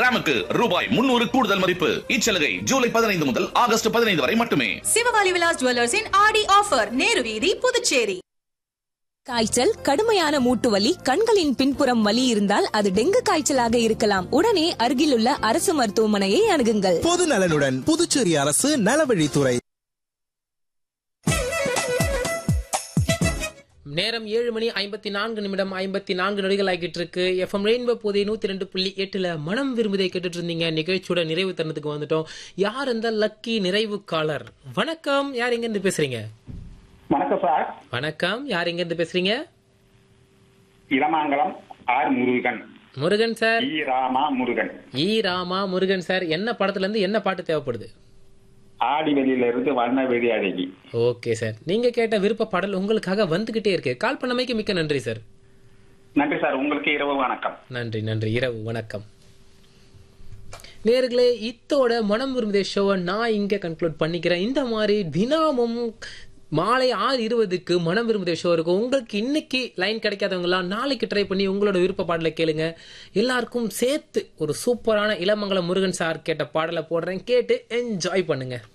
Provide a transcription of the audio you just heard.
கிராமுக்கு ரூபாய் முன்னூறு கூடுதல் மதிப்பு இச்சலுகை ஜூலை பதினைந்து முதல் ஆகஸ்ட் பதினைந்து வரை மட்டுமே சிவகாலி விலாஸ் ஜுவல்லர்ஸின் ஆடி ஆஃபர் நேரு வீதி புதுச்சேரி காய்ச்சல் கடுமையான மூட்டு வலி கண்களின் பின்புறம் வலி இருந்தால் அது டெங்கு காய்ச்சலாக இருக்கலாம் உடனே அருகிலுள்ள அரசு மருத்துவமனையை அணுகுங்கள் பொது நலனுடன் புதுச்சேரி அரசு நலவழித்துறை நேரம் ஏழு மணி ஐம்பத்தி நான்கு நிமிடம் ஐம்பத்தி நான்கு நொடிகள் ஆகிட்டு இருக்கு எஃப்எம் ரெயின்போ போதை நூத்தி ரெண்டு புள்ளி எட்டுல மனம் விரும்புதை கேட்டுட்டு இருந்தீங்க நிகழ்ச்சியோட நிறைவு தருணத்துக்கு வந்துட்டோம் யார் இந்த லக்கி நிறைவு காலர் வணக்கம் யார் எங்க இருந்து பேசுறீங்க வணக்கம் சார் வணக்கம் யார் எங்க இருந்து பேசுறீங்க Ilamangalam R Murugan Murugan sir E Rama Murugan E Rama Murugan sir என்ன படத்துல இருந்து என்ன பாட்டு தேவைப்படுது ஆடி வெளியில இருந்து வண்ண வெளி அழகி ஓகே சார் நீங்க கேட்ட விருப்ப பாடல் உங்களுக்காக வந்துகிட்டே இருக்கு கால் பண்ணமைக்கு மிக்க நன்றி சார் நன்றி சார் உங்களுக்கு இரவு வணக்கம் நன்றி நன்றி இரவு வணக்கம் நேர்களே இத்தோட மனம் விரும்புதே ஷோவை நான் இங்க கன்க்ளூட் பண்ணிக்கிறேன் இந்த மாதிரி தினமும் மாலை ஆறு இருபதுக்கு மனம் விரும்புதே ஷோ இருக்கும் உங்களுக்கு இன்னைக்கு லைன் கிடைக்காதவங்களாம் நாளைக்கு ட்ரை பண்ணி உங்களோட விருப்ப பாடலை கேளுங்க எல்லாருக்கும் சேர்த்து ஒரு சூப்பரான இளமங்கலம் முருகன் சார் கேட்ட பாடலை போடுறேன் கேட்டு என்ஜாய் பண்ணுங்க